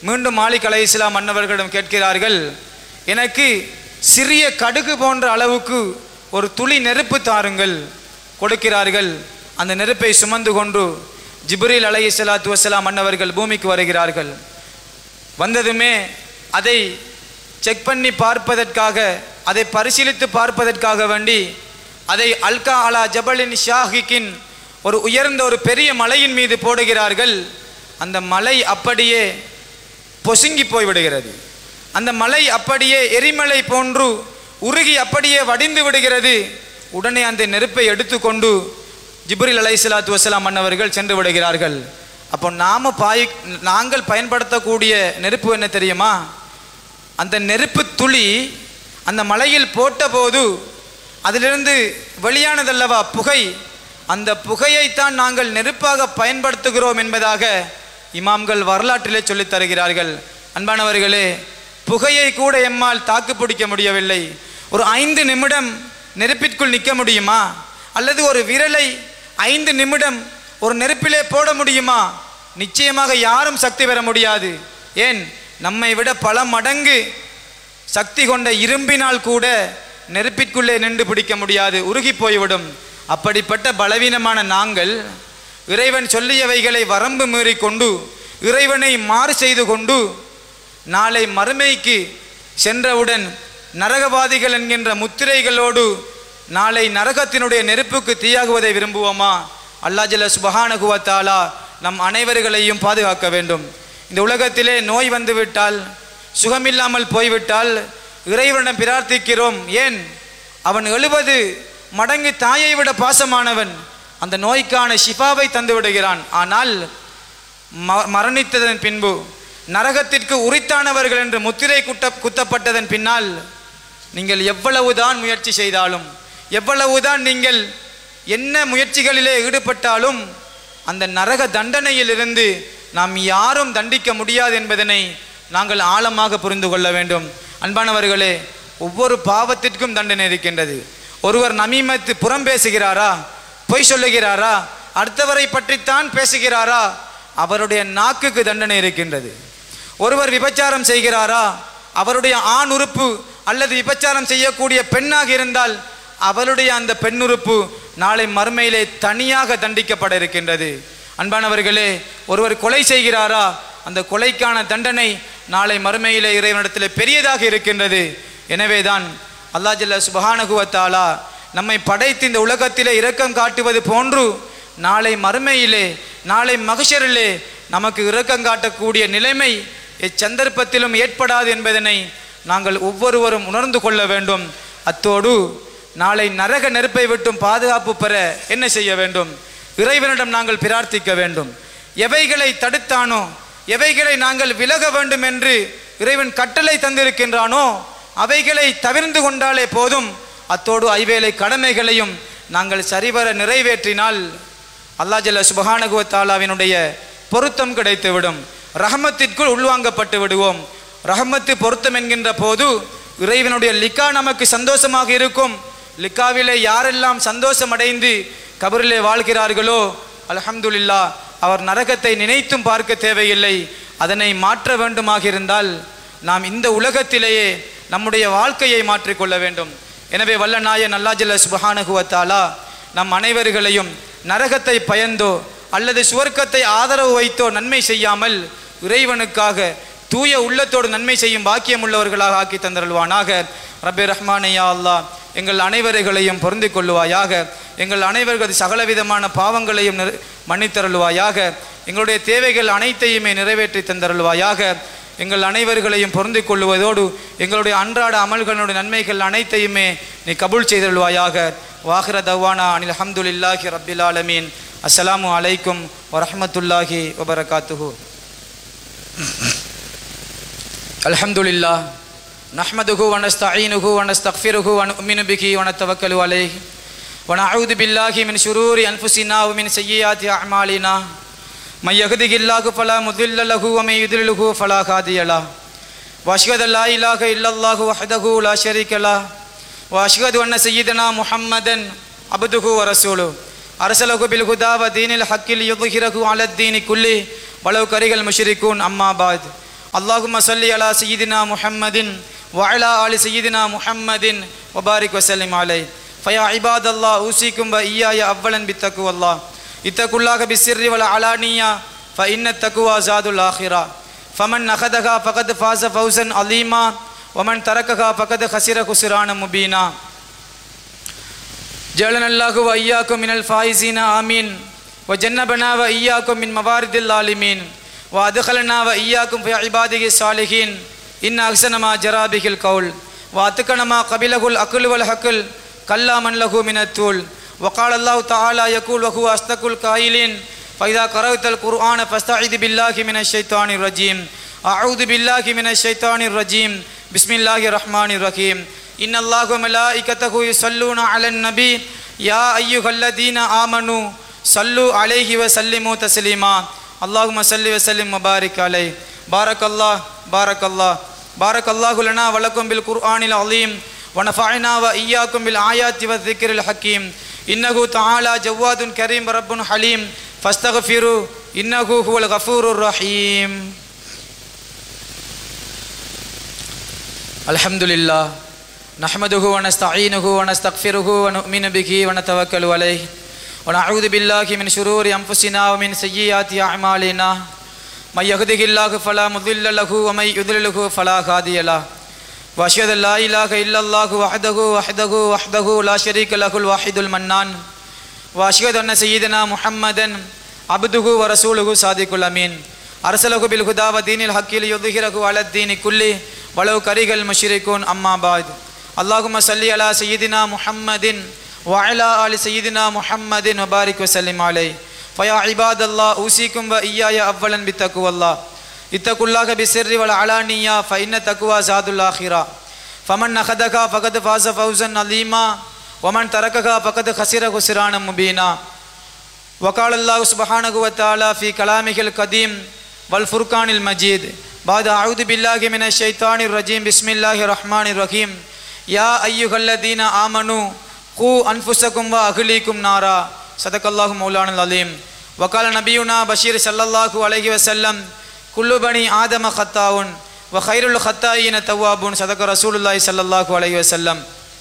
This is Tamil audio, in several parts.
மீண்டும் மாலிக் அலை இஸ்லாம் மன்னவர்களிடம் கேட்கிறார்கள் எனக்கு சிறிய கடுகு போன்ற அளவுக்கு ஒரு துளி நெருப்பு தாருங்கள் கொடுக்கிறார்கள் அந்த நெருப்பை சுமந்து கொண்டு ஜிப்ரீல் அலை சலாத்து வசலாம் மன்னவர்கள் பூமிக்கு வருகிறார்கள் வந்ததுமே அதை செக் பண்ணி பார்ப்பதற்காக அதை பரிசீலித்து பார்ப்பதற்காக வேண்டி அதை அல்கா அலா ஜபலின் ஷாஹிக்கின் ஒரு உயர்ந்த ஒரு பெரிய மலையின் மீது போடுகிறார்கள் அந்த மலை அப்படியே பொசுங்கி போய்விடுகிறது அந்த மலை அப்படியே எரிமலை போன்று உருகி அப்படியே வடிந்து விடுகிறது உடனே அந்த நெருப்பை எடுத்துக்கொண்டு ஜிப்ரில் அலைஹிஸ்ஸலாத்து வஸலாம் மன்னவர்கள் சென்று விடுகிறார்கள் அப்போ நாம பாய் நாங்கள் பயன்படுத்தக்கூடிய நெருப்பு என்ன தெரியுமா அந்த நெருப்பு துளி அந்த மலையில் போட்டபோது அதிலிருந்து வெளியானதல்லவா புகை அந்த புகையைத்தான் நாங்கள் நெருப்பாக பயன்படுத்துகிறோம் என்பதாக இமாம்கள் வரலாற்றிலே சொல்லித் தருகிறார்கள் அன்பானவர்களே புகையை கூட எம்மால் தாக்கு பிடிக்க முடியவில்லை ஒரு ஐந்து நிமிடம் நெருப்பிற்குள் நிற்க முடியுமா அல்லது ஒரு விரலை ஐந்து நிமிடம் ஒரு நெருப்பிலே போட முடியுமா நிச்சயமாக யாரும் சக்தி பெற முடியாது ஏன் நம்மை விட பல மடங்கு சக்தி கொண்ட இரும்பினால் கூட நெருப்பிற்குள்ளே நின்று பிடிக்க முடியாது உருகி போய்விடும் அப்படிப்பட்ட பலவீனமான நாங்கள் இறைவன் சொல்லியவைகளை வரம்பு மீறி கொண்டு இறைவனை மாறு செய்து கொண்டு நாளை மறுமைக்கு சென்றவுடன் நரகவாதிகள் என்கின்ற முத்திரைகளோடு நாளை நரகத்தினுடைய நெருப்புக்கு தீயாகுவதை விரும்புவோமா அல்லா ஜல்ல சுபஹானகுவத்தாலா நம் அனைவர்களையும் பாதுகாக்க வேண்டும் இந்த உலகத்திலே நோய் வந்துவிட்டால் சுகமில்லாமல் போய்விட்டால் இறைவனிடம் பிரார்த்திக்கிறோம் ஏன் அவன் எழுபது மடங்கு தாயை விட பாசமானவன் அந்த நோய்க்கான ஷிஃபாவை தந்து விடுகிறான் ஆனால் ம- மரணித்ததன் பின்பு நரகத்திற்கு உரித்தானவர்கள் என்று முத்திரை குட்ட குத்தப்பட்டதன் பின்னால் நீங்கள் எவ்வளவுதான் முயற்சி செய்தாலும் எவ்வளவுதான் நீங்கள் என்ன முயற்சிகளிலே ஈடுபட்டாலும் அந்த நரக தண்டனையிலிருந்து நாம் யாரும் தண்டிக்க முடியாது என்பதனை நாங்கள் ஆழமாக புரிந்து கொள்ள வேண்டும் அன்பானவர்களே ஒவ்வொரு பாவத்திற்கும் தண்டனை இருக்கின்றது ஒருவர் நமீமத்து புறம் பேசுகிறாரா பொய் சொல்லுகிறாரா அடுத்தவரை பற்றித்தான் பேசுகிறாரா அவருடைய நாக்குக்கு தண்டனை இருக்கின்றது ஒருவர் விபச்சாரம் செய்கிறாரா அவருடைய ஆண் உறுப்பு அல்லது விபச்சாரம் செய்யக்கூடிய பெண்ணாக இருந்தால் அவளுடைய அந்த பெண்ணுறுப்பு நாளை மறுமையிலே தனியாக தண்டிக்கப்பட இருக்கின்றது அன்பானவர்களே ஒருவர் கொலை செய்கிறாரா அந்த கொலைக்கான தண்டனை நாளை மறுமையிலே இறைவனிடத்திலே பெரியதாக இருக்கின்றது எனவேதான் அல்லாஹ் ஜல்ல சுபஹானகுவத்தாலா நம்மை படைத்து இந்த உலகத்திலே இரக்கம் காட்டுவது போன்று நாளை மறுமையிலே நாளை மகஷரிலே நமக்கு இரக்கம் காட்டக்கூடிய நிலைமை எச்சந்தர்ப்பத்திலும் ஏற்படாது என்பதனை நாங்கள் ஒவ்வொருவரும் உணர்ந்து கொள்ள வேண்டும் அத்தோடு நாளை நரக நெருப்பை விட்டும் பாதுகாப்பு பெற என்ன செய்ய வேண்டும் இறைவனிடம் நாங்கள் பிரார்த்திக்க வேண்டும் எவைகளை தடுத்தானோ எவைகளை நாங்கள் விலக வேண்டும் என்று இறைவன் கட்டளை தந்திருக்கின்றானோ அவைகளை தவிர்ந்து கொண்டாலே போதும் அத்தோடு ஐவேளை கடமைகளையும் நாங்கள் சரிவர நிறைவேற்றினால் அல்லாஹ் ஜல்ல சுபஹானகுவ தாலாவினுடைய பொருத்தம் கிடைத்துவிடும் ரஹமத்திற்குள் உள்வாங்கப்பட்டு விடுவோம் ரஹமத்து பொருத்தம் என்கின்ற போது இறைவனுடைய லிக்கா நமக்கு சந்தோஷமாக இருக்கும் லிக்காவிலே யாரெல்லாம் சந்தோஷம் அடைந்து கபரிலே வாழ்கிறார்களோ அல்ஹம்துலில்லா அவர் நரகத்தை நினைத்தும் பார்க்க தேவையில்லை அதனை மாற்ற வேண்டுமாக இருந்தால் நாம் இந்த உலகத்திலேயே நம்முடைய வாழ்க்கையை மாற்றிக்கொள்ள வேண்டும் எனவே வல்ல நாயன் அல்லாஜல்ல சுபஹானகுவத்தாலா நம் அனைவர்களையும் நரகத்தை பயந்தோ அல்லது சுவர்க்கத்தை ஆதரவு வைத்தோ நன்மை செய்யாமல் இறைவனுக்காக தூய உள்ளத்தோடு நன்மை செய்யும் பாக்கியம் உள்ளவர்களாக ஆக்கி தந்தருள்வானாக ரப்பே ரஹ்மானையா அல்லாஹ் எங்கள் அனைவர்களையும் பொருந்திக் கொள்ளுவாயாக எங்கள் அனைவர்களது சகலவிதமான பாவங்களையும் நிறை- மன்னித்தருள்வாயாக எங்களுடைய தேவைகள் அனைத்தையுமே நிறைவேற்றி தந்தருள்வாயாக எங்கள் அனைவர்களையும் பொருந்திக் கொள்ளுவதோடு எங்களுடைய அன்றாட அமல்களுடைய நன்மைகள் அனைத்தையுமே நீ கபூல் செய்தருள்வாயாக வாஹிர தவானா அனில் அஹமதுல்லாஹி ரப்பில் ஆலமீன் அஸ்ஸலாமு அலைக்கும் வரஹ்மத்துல்லாஹி வபரகாத்துஹு அல்ஹம்துலில்லாஹ் நஹ்மதுஹு வனஸ்தஈனுஹு வனஸ்தக்ஃபிருஹு வனுமினு பிஹி வனத்தவக்கலு அலைஹி ونعوذ بالله من شرور أنفسنا ومن سيئات أعمالنا من يهده الله فلا مضل له ومن يضلله فلا هادي له وأشهد أن لا إله إلا الله وحده لا شريك له وأشهد أن سيدنا محمدا عبده ورسوله أرسله بالهدى ودين الحق ليظهره على الدين كله ولو كره المشركون أما بعد اللهم صل على سيدنا محمد وعلى آل سيدنا محمد وبارك وسلم عليه فيا عباد الله أوصيكم وإياي أولا بالتقوى الله اتقوا الله بالسر والعلانية فإن التقوى زاد الآخرة فمن أخذها فقد فاز فوزا عظيما ومن تركها فقد خسر خسرانا مبينا جعلنا الله وإياكم من الفائزين آمين وجنبنا وإياكم من موارد الظالمين وأدخلنا وإياكم في عباده الصالحين إن أحسن ما جرى به القول وأتقن ما قبله الأكل والحقل كلا من له من التول وقال الله تعالى يقول وهو أصدق القائلين فإذا قرأت القرآن فاستعذ بالله من الشيطان الرجيم أعوذ بالله من الشيطان الرجيم بسم الله الرحمن الرحيم إن الله وملائكته يصلون على النبي يا أيها الذين آمنوا صلوا عليه وسلموا تسليما اللهم صل وسلم وبارك عليه بارك الله بارك الله بارك الله لنا ولكم بالقرآن العظيم ونفعنا وإياكم بالآيات والذكر الحكيم إنه تعالى جواد كريم رب حليم فاستغفروا إنه هو الغفور الرحيم الحمد لله نحمده ونستعينه ونستغفره ونؤمن به ونتوكل عليه ونعوذ بالله من شرور أنفسنا ومن سيئات أعمالنا من يهده الله فلا مضل له ومن يضلله فلا هادي له وأشهد أن لا إله إلا الله وحده وحده وحده لا شريك له الواحد المنان وأشهد أن سيدنا محمدا عبده ورسوله صادق الأمين أرسله بالهدى ودين الحق ليظهره على الدين كله ولو كره المشركون أما بعد اللهم صل على سيدنا محمد وعلى آل سيدنا محمد وبارك وسلم عليه فيا عباد الله أوصيكم وإياي أولا بتقوى الله اتقوا الله بالسر والعلانية فإن تقوى زاد الآخرة فمن أخذها فقد فاز فوزا عظيما ومن تركها فقد خسر خسرانا مبينا وقال الله سبحانه وتعالى في كلامه القديم والفرقان المجيد بعد أعوذ بالله من الشيطان الرجيم بسم الله الرحمن الرحيم يا أيها الذين آمنوا قوا أنفسكم وأهليكم نارا صدق الله مولانا العظيم وقال نبينا بشير صلى الله عليه وسلم كل بني آدم خطاؤون وخير الخطائين توابون صدق رسول الله صلى الله عليه وسلم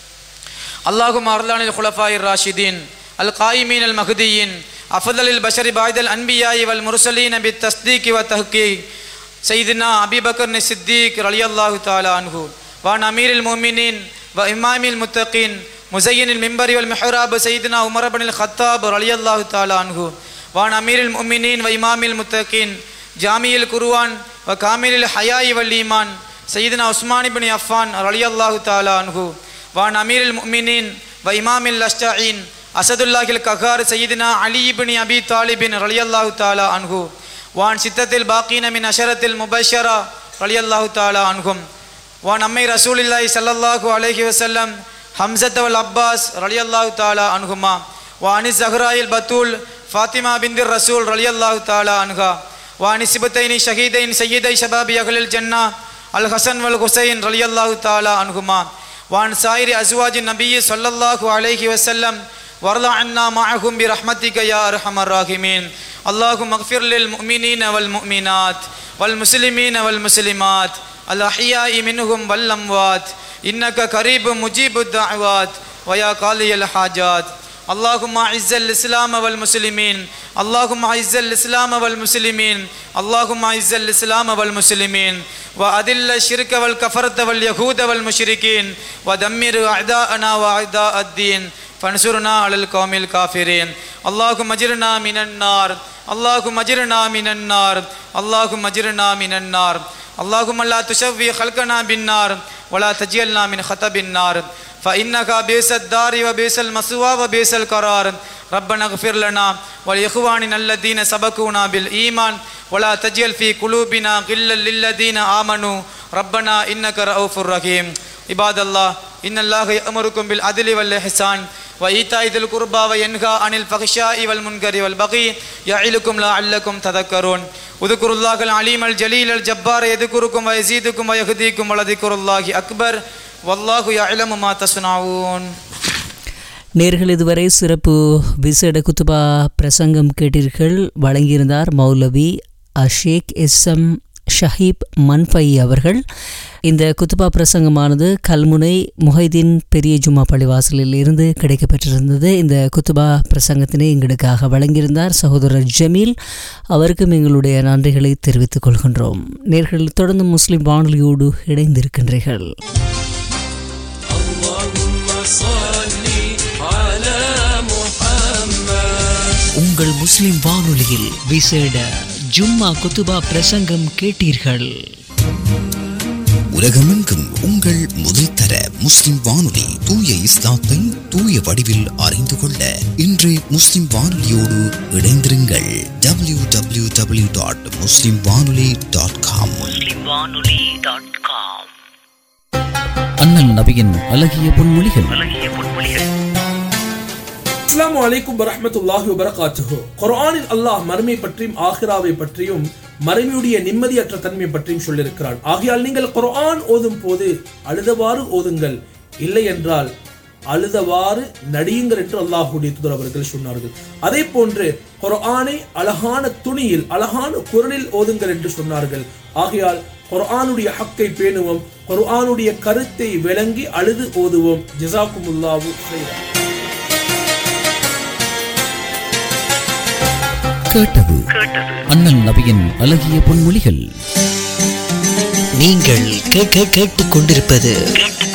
اللهم أرضان الخلفاء الراشدين القائمين المهديين أفضل البشر بعد الأنبياء والمرسلين بالتصديق والتحقيق سيدنا أبي بكر الصديق رضي الله تعالى عنه وعن أمير المؤمنين وإمام المتقين مزين المنبر والمحراب سيدنا عمر بن الخطاب رضي الله تعالى عنه وعن أمير المؤمنين وإمام المتقين جامع القرآن وكامل الحياء والإيمان سيدنا عثمان بن عفان رضي الله تعالى عنه وعن أمير المؤمنين وإمام الأشجعين أسد الله القهار سيدنا علي بن أبي طالب رضي الله تعالى عنه وعن ستة الباقين من عشرة المبشرة رضي الله تعالى عنهم وعن أمي رسول الله صلى الله عليه وسلم حمزة والعباس رضي الله تعالى عنهما وعن الزهراء البتول فاطمة بنت الرسول رضي الله تعالى عنها وعن السبتين شهيدين سيدي شباب أهل الجنة الحسن والحسين رضي الله تعالى عنهما وعن سائر أزواج النبي صلى الله عليه وسلم وارض عنا معهم برحمتك يا أرحم الراحمين اللهم اغفر للمؤمنين والمؤمنات والمسلمين والمسلمات الأحياء منهم والأموات إنك قريب مجيب الدعوات ويا قاضي الحاجات اللهم اعز الاسلام والمسلمين اللهم اعز الاسلام والمسلمين اللهم اعز الاسلام والمسلمين واذل الشرك والكفرة واليهود والمشركين ودمر اعداءنا واعداء الدين فانصرنا على القوم الكافرين اللهم اجرنا من النار اللهم اجرنا من النار اللهم اجرنا من النار اللهم لا تشوي خلقنا بالنار ولا تجعلنا من خطب النار فإنك بئس الدار وبئس المثوى وبئس القرار ربنا اغفر لنا ولإخواننا الذين سبقونا بالإيمان ولا تجعل في قلوبنا غلا للذين آمنوا ربنا إنك رؤوف رحيم عباد الله إن الله يأمركم بالعدل والإحسان وإيتاء ذي القربى وينهى عن الفحشاء والمنكر والبغي يعظكم لعلكم تذكرون اذكروا الله العليم الجليل الجبار يذكركم ويزيدكم ويهديكم ولذكر الله أكبر والله يعلم ما تصنعون நேர்கள் இதுவரை சிறப்பு விசேட குத்துபா பிரசங்கம் கேட்டீர்கள் வழங்கியிருந்தார் மௌலவி அஷேக் எஸ் எம் ஷஹீப் மன்ஃபை அவர்கள் இந்த குத்துபா பிரசங்கமானது கல்முனை முஹைதீன் பெரிய ஜும்மா பள்ளிவாசலில் இருந்து கிடைக்கப்பெற்றிருந்தது இந்த குத்துபா பிரசங்கத்தினை எங்களுக்காக வழங்கியிருந்தார் சகோதரர் ஜமீல் அவருக்கும் எங்களுடைய நன்றிகளை தெரிவித்துக் கொள்கின்றோம் நேர்கள் தொடர்ந்து முஸ்லிம் வானொலியோடு இணைந்திருக்கின்றீர்கள் உங்கள் முஸ்லிம் வானொலியில் விசேட ஜும்மா குத்துபா பிரசங்கம் கேட்டீர்கள் உலகமெங்கும் உங்கள் முதல் தர முஸ்லிம் வானொலி தூய இஸ்லாத்தை தூய வடிவில் அறிந்து கொள்ள இன்று முஸ்லிம் வானொலியோடு இணைந்திருங்கள் W W W dot Muslim வானொலி டாட் காம் அண்ணல் நபியின் அழகிய பொன்மொழிகள் அஸ்ஸலாமு அலைக்கும் வரஹ்மத்துல்லாஹி வபரகாத்துஹு குர்ஆனில் அல்லாஹ் மறுமை பற்றியும் ஆகிராவை பற்றியும் மறுமையுடைய நிம்மதியற்ற தன்மை பற்றியும் சொல்லியிருக்கிறான் ஆகையால் நீங்கள் குர்ஆன் ஓதும் போது அழுதவாறு ஓதுங்கள் இல்லை என்றால் அழுதவாறு நடியுங்கள் என்று அல்லாஹுடைய தூதர் அவர்கள் சொன்னார்கள் அதே போன்று குர்ஆனை அழகான துணியில் அழகான குரலில் ஓதுங்கள் என்று சொன்னார்கள் ஆகையால் குர்ஆனுடைய ஹக்கை பேணுவோம் குர்ஆனுடைய கருத்தை விளங்கி அழுது ஓதுவோம் ஜஸாக்குமுல்லாஹு ஹைரா கேட்டது அண்ணல் நபியின் அழகிய பொன்மொழிகள் நீங்கள் கேட்க கேட்டுக் கொண்டிருப்பது